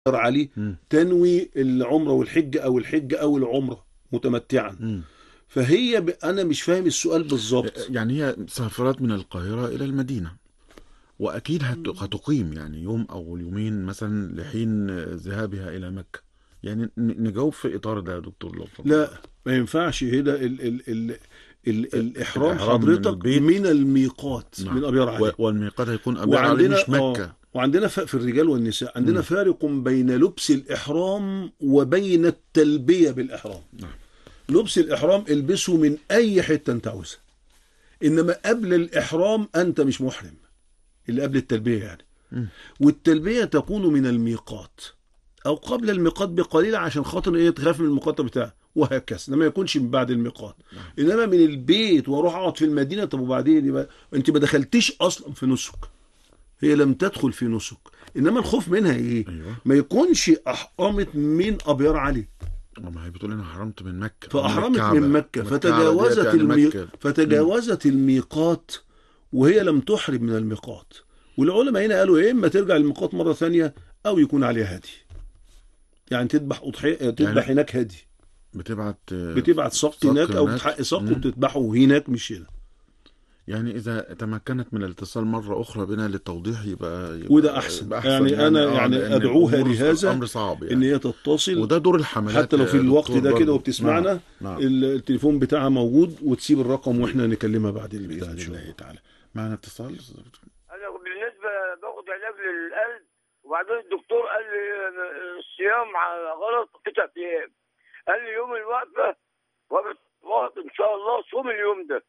عليه مم. تنوي العمره والحج او الحج او العمره متمتعا مم. فهي ب... انا مش فاهم السؤال بالظبط يعني هي سافرت من القاهرة إلى المدينة وأكيد هت- هتقيم يعني يوم أو يومين مثلا لحين ذهابها إلى مكة يعني ن- نجاوب في إطار ده يا دكتور لو فضل. لا ما ينفعش هنا ال... ال... ال... ال... الاحرام الإحرام من حضرتك البيت. من الميقات نعم. من ابيار علي و- والميقات هيكون أبيار علي وعندنا مش مكة آه وعندنا ف- في الرجال والنساء عندنا مم. فارق بين لبس الإحرام وبين التلبية بالإحرام نعم. لبس الإحرام البسه من أي حتة أنت عاوزها إنما قبل الإحرام أنت مش محرم اللي قبل التلبية يعني مم. والتلبية تكون من الميقات أو قبل الميقات بقليل عشان خاطر إيه تخاف من الميقات بتاعه وهكذا إنما يكونش من بعد الميقات إنما من البيت وأروح أقعد في المدينة طب وبعدين يبقى أنت ما دخلتيش أصلا في نسك هي لم تدخل في نسك انما الخوف منها ايه أيوه ما يكونش احرمت من ابيار علي ما هي بتقول أنا حرمت من مكة فاحرمت الكعبة. من مكه والكعبة فتجاوزت ديت يعني المي... مكة. فتجاوزت الميقات وهي لم تحرم من الميقات والعلماء هنا قالوا يا اما ترجع للميقات مره ثانيه او يكون عليها هدي يعني تذبح اضحيه تذبح يعني هناك هدي بتبعت بتبعت سقط سقط هناك او هناك. بتحقق سقط مم. وبتذبحه هناك مش هنا يعني إذا تمكنت من الاتصال مرة أخرى بنا للتوضيح يبقى, يبقى وده أحسن. يبقى يعني أنا آه، يعني لأن أدعوها الأمور لهذا أمر صعب يعني ان هي تتصل وده دور الحملات حتى لو في يا الوقت دكتور ده كده برضه. وبتسمعنا نعم. نعم. ال- التليفون بتاعها موجود وتسيب الرقم واحنا نكلمها بعد بإذن البتاع ان شاء الله الله تعالى معنا اتصال انا بالنسبه باخد علاج للقلب وبعدين الدكتور قال لي الصيام على غلط تسع ايام قال لي يوم الوقفه وقت ان شاء الله صوم اليوم ده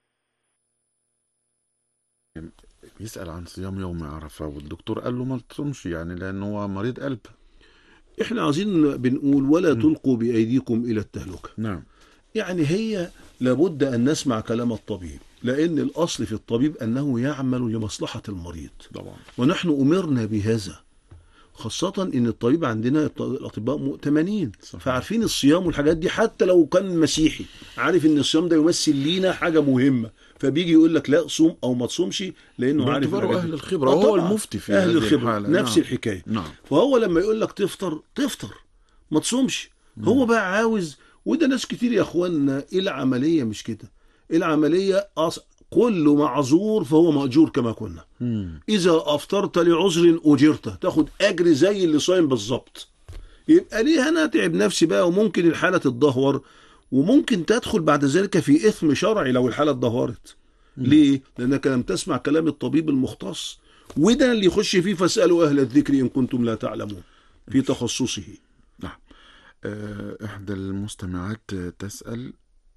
بيسأل عن صيام يوم عرفة والدكتور قال له ما تصومش يعني لأنه هو مريض قلب احنا عايزين بنقول ولا تلقوا بايديكم الى التهلكه نعم يعني هي لابد ان نسمع كلام الطبيب لان الاصل في الطبيب انه يعمل لمصلحه المريض طبعا ونحن امرنا بهذا خاصة ان الطبيب عندنا الط- الاطباء مؤتمنين صحيح. فعارفين الصيام والحاجات دي حتى لو كان مسيحي عارف ان الصيام ده يمثل لينا حاجة مهمة فبيجي يقول لك لا صوم او ما تصومش لانه عارف باعتباره الحاجات أهل دي. الخبرة آه وهو طبعاً. المفتي في اهل هذه الخبرة الحالة نفس نعم. الحكاية نعم فهو لما يقول لك تفطر تفطر ما تصومش هو بقى عاوز وده ناس كتير يا اخوانا العملية مش كده العملية أص... كل معذور فهو مأجور كما كنا مم. إذا أفطرت لعذر أجرت تاخد أجر زي اللي صايم بالظبط يبقى ليه أنا أتعب نفسي بقى وممكن الحالة تتدهور وممكن تدخل بعد ذلك في إثم شرعي لو الحالة اتدهورت ليه؟ لأنك لم تسمع كلام الطبيب المختص وده اللي يخش فيه فاسألوا أهل الذكر إن كنتم لا تعلمون في تخصصه نعم آه، إحدى المستمعات آه، تسأل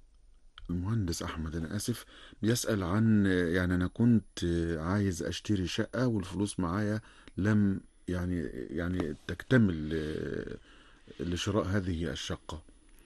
المهندس أحمد أنا آسف بيسأل عن آه، يعني أنا كنت آه، عايز أشتري شقة والفلوس معايا لم يعني يعني تكتمل آه، لشراء هذه الشقة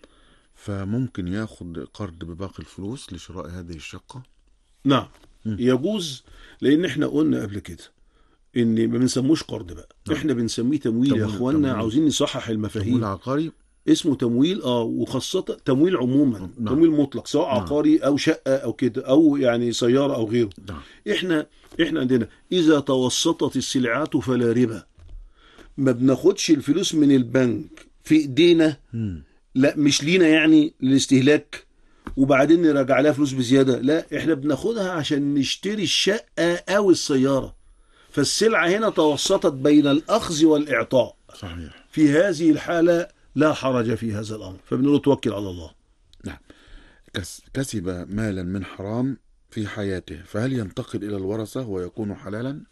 فممكن ياخد قرض بباقي الفلوس لشراء هذه الشقة نعم مم. يجوز لأن إحنا قلنا قبل كده إن ما بنسموش قرض بقى نعم. إحنا بنسميه تمويل يا تمويل- إخوانا تمويل. عاوزين نصحح المفاهيم تمويل عقاري اسمه تمويل اه وخاصة تمويل عموما نعم. تمويل مطلق سواء نعم. عقاري او شقة او كده او يعني سيارة او غيره نعم احنا احنا عندنا اذا توسطت السلعات فلا ربا ما بناخدش الفلوس من البنك في ايدينا مم. لا مش لينا يعني للاستهلاك وبعدين نراجع لها فلوس بزيادة لا احنا بناخدها عشان نشتري الشقة او السيارة فالسلعة هنا توسطت بين الاخذ والاعطاء صحيح في هذه الحالة لا حرج في هذا الأمر فبنقول له توكل على الله نعم كس- كسب مالا من حرام في حياته فهل ينتقل إلى الورثة ويكون حلالا؟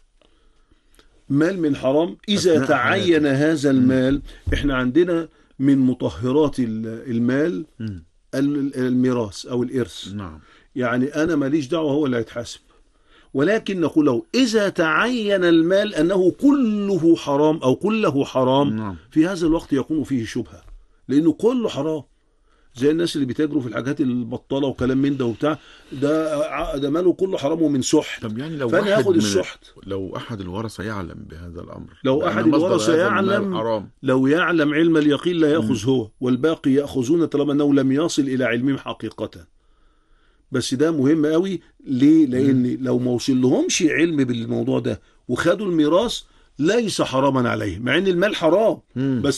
مال من حرام إذا أثناء تعين هذا المال إحنا عندنا من مطهرات ال- المال مم. ال- الميراث أو الإرث نعم يعني أنا ماليش دعوة هو اللي هيتحاسب ولكن نقول له إذا تعين المال أنه كله حرام أو كله حرام نعم في هذا الوقت يكون فيه شبهة لأنه كله حرام زي الناس اللي بيتاجروا في الحاجات البطالة وكلام من ده وبتاع ده ع- ده ماله كله حرام ومن سحت طب يعني لو فأنا واحد هاخد من السحت لو أحد الورثة يعلم بهذا الأمر لو لأن أحد مصدر الورثة هذا المال يعلم حرام لو يعلم علم اليقين لا يأخذ هو والباقي يأخذون طالما أنه لم يصل إلى علمهم حقيقة بس ده مهم قوي ليه لأن لو ما وصل لهمش علم بالموضوع ده وخدوا الميراث ليس حراما عليه مع ان المال حرام مم. بس